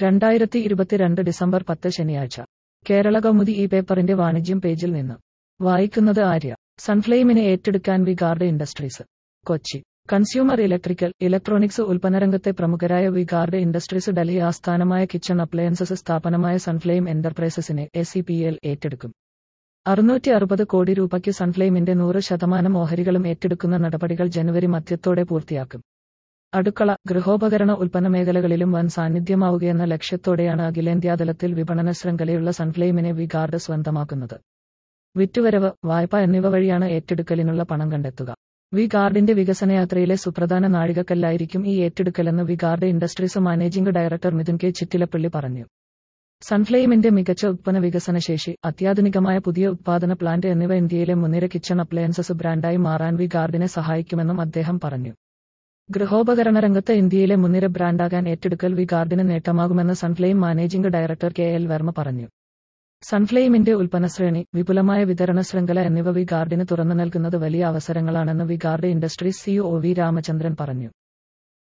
രണ്ടായിരത്തി ഇരുപത്തിരണ്ട് ഡിസംബർ പത്ത് ശനിയാഴ്ച കേരള കൗമുദി ഈ പേപ്പറിന്റെ വാണിജ്യം പേജിൽ നിന്ന് വായിക്കുന്നത് ആര്യ സൺഫ്ലെയിമിനെ ഏറ്റെടുക്കാൻ V Guard industries Kochi consumer electrical electronics ഉൽപ്പന്നരംഗത്തെ പ്രമുഖരായ വിഗാർഡ് ഇൻഡസ്ട്രീസ് ഡൽഹി ആസ്ഥാനമായ കിച്ചൺ അപ്ലയൻസസ് സ്ഥാപനമായ സൺഫ്ലെയിം എന്റർപ്രൈസസിനെ എസ് ഏറ്റെടുക്കും അറുന്നൂറ്റി അറുപത് കോടി രൂപയ്ക്ക് സൺഫ്ലെയിമിന്റെ നൂറ് ശതമാനം ഓഹരികളും ഏറ്റെടുക്കുന്ന നടപടികൾ ജനുവരി മധ്യത്തോടെ പൂർത്തിയാക്കും അടുക്കള ഗൃഹോപകരണ ഉൽപ്പന്ന മേഖലകളിലും വൻ സാന്നിധ്യമാവുകയെന്ന ലക്ഷ്യത്തോടെയാണ് അഖിലേന്ത്യാതലത്തിൽ വിപണന ശൃംഖലയുള്ള സൺഫ്ലെയിമിനെ വിഗാർഡ് സ്വന്തമാക്കുന്നത് വിറ്റുവരവ് വായ്പ എന്നിവ വഴിയാണ് ഏറ്റെടുക്കലിനുള്ള പണം കണ്ടെത്തുക വി ഗാർഡിന്റെ വികസനയാത്രയിലെ സുപ്രധാന നാഴികക്കല്ലായിരിക്കും ഈ ഏറ്റെടുക്കലെന്ന് V Guard industries managing director Mithun K Chittilappilly പറഞ്ഞു സൺഫ്ലെയിമിന്റെ മികച്ച ഉത്പന്ന വികസനശേഷി അത്യാധുനികമായ പുതിയ ഉത്പാദന പ്ലാന്റ് എന്നിവ ഇന്ത്യയിലെ മുൻനിര കിച്ചൺ അപ്ലയൻസസ് ബ്രാൻഡായി മാറാൻ വി ഗാർഡിനെ സഹായിക്കുമെന്നും അദ്ദേഹം പറഞ്ഞു ഗൃഹോപകരണ രംഗത്ത് ഇന്ത്യയിലെ മുൻനിര ബ്രാൻഡാകാൻ ഏറ്റെടുക്കൽ വി ഗാർഡിന് നേട്ടമാകുമെന്ന് Sunflame managing director K L Varma പറഞ്ഞു സൺഫ്ലെയിമിന്റെ ഉൽപ്പന്നശ്രേണി വിപുലമായ വിതരണ ശൃംഖല എന്നിവ വി ഗാർഡിന് തുറന്നു നൽകുന്നത് വലിയ അവസരങ്ങളാണെന്ന് V Guard industries CEO V Ramachandran പറഞ്ഞു